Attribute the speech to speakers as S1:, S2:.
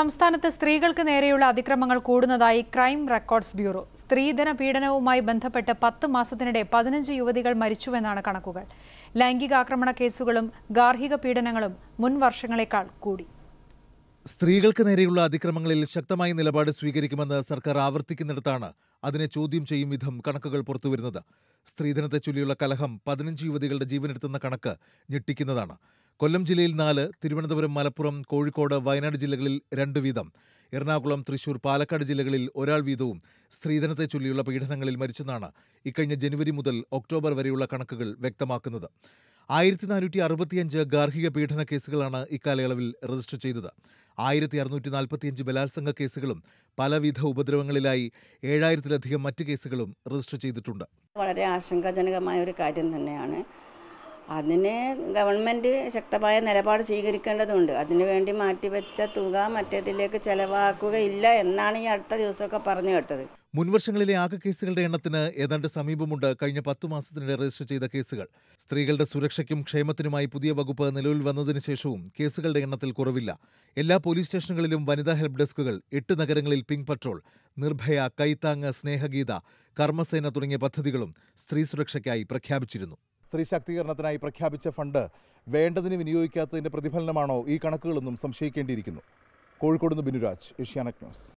S1: സംസ്ഥാനത്ത് സ്ത്രീകൾക്ക് നേരെയുള്ള അതിക്രമങ്ങൾ കൂടുന്നതായി ക്രൈം റെക്കോർഡ്സ് ബ്യൂറോ സ്ത്രീധന പീഡനവുമായി ബന്ധപ്പെട്ട് പത്ത് മാസത്തിനിടെ പതിനഞ്ച് യുവതികൾ മരിച്ചുവെന്നാണ് കണക്കുകൾ ലൈംഗികാക്രമണ കേസുകളും ഗാർഹിക പീഡനങ്ങളും മുൻ വർഷങ്ങളെക്കാൾ കൂടി
S2: സ്ത്രീകൾക്ക് നേരെയുള്ള അതിക്രമങ്ങളിൽ ശക്തമായ നിലപാട് സ്വീകരിക്കുമെന്ന് സർക്കാർ ആവർത്തിക്കുന്നിടത്താണ് അതിനെ ചോദ്യം ചെയ്യും വിധം കണക്കുകൾ പുറത്തുവരുന്നത് സ്ത്രീധനത്തെ ചൊല്ലിയുള്ള കലഹം പതിനഞ്ച് യുവതികളുടെ ജീവനെടുത്തുന്ന കണക്ക് ഞെട്ടിക്കുന്നതാണ് കൊല്ലം ജില്ലയിൽ നാല് തിരുവനന്തപുരം മലപ്പുറം കോഴിക്കോട് വയനാട് ജില്ലകളിൽ രണ്ട് വീതം എറണാകുളം തൃശൂർ പാലക്കാട് ജില്ലകളിൽ ഒരാൾ വീതവും സ്ത്രീധനത്തെ ചൊല്ലിയുള്ള പീഡനങ്ങളിൽ മരിച്ചെന്നാണ് ഇക്കഴിഞ്ഞ ജനുവരി മുതൽ ഒക്ടോബർ വരെയുള്ള കണക്കുകൾ വ്യക്തമാക്കുന്നത് ആയിരത്തി നാനൂറ്റി അറുപത്തിയഞ്ച് ഗാർഹിക പീഡന കേസുകളാണ് ഇക്കാലയളവിൽ രജിസ്റ്റർ ചെയ്തത് ആയിരത്തി അറുന്നൂറ്റി നാൽപ്പത്തിയഞ്ച് ബലാത്സംഗ കേസുകളും പലവിധ ഉപദ്രവങ്ങളിലായി ഏഴായിരത്തിലധികം മറ്റ് കേസുകളും രജിസ്റ്റർ ചെയ്തിട്ടുണ്ട്
S3: വളരെ ആശങ്കാജനകമായ ഒരു കാര്യം തന്നെയാണ് അതിന് ഗവൺമെൻറ് ശക്തമായ നിലപാട് സ്വീകരിക്കേണ്ടതുണ്ട് അതിനുവേണ്ടി മാറ്റിവെച്ച തുക മറ്റേതിലേക്ക് ചെലവാക്കുകയില്ല എന്നാണ് ഈ അടുത്ത ദിവസമൊക്കെ പറഞ്ഞു കേട്ടത്
S2: മുൻവർഷങ്ങളിലെ ആകെ കേസുകളുടെ എണ്ണത്തിന് ഏതാണ്ട് സമീപമുണ്ട് കഴിഞ്ഞ പത്തു മാസത്തിനിടെ രജിസ്റ്റർ ചെയ്ത കേസുകൾ സ്ത്രീകളുടെ സുരക്ഷയ്ക്കും ക്ഷേമത്തിനുമായി പുതിയ വകുപ്പ് നിലവിൽ വന്നതിന് ശേഷവും കേസുകളുടെ എണ്ണത്തിൽ കുറവില്ല എല്ലാ പോലീസ് സ്റ്റേഷനുകളിലും വനിതാ ഹെൽപ്പ് ഡെസ്കുകൾ എട്ട് നഗരങ്ങളിൽ പിങ്ക് പട്രോൾ നിർഭയ കൈത്താങ് സ്നേഹഗീത കർമ്മസേന തുടങ്ങിയ പദ്ധതികളും സ്ത്രീ സുരക്ഷയ്ക്കായി പ്രഖ്യാപിച്ചിരുന്നു സ്ത്രീ ശാക്തീകരണത്തിനായി പ്രഖ്യാപിച്ച ഫണ്ട് വേണ്ടതിന് വിനിയോഗിക്കാത്തതിന്റെ പ്രതിഫലനമാണോ ഈ കണക്കുകളെന്നും സംശയിക്കേണ്ടിയിരിക്കുന്നു കോഴിക്കോട് നിന്ന് ബിനുരാജ് ഏഷ്യാനെറ്റ് ന്യൂസ്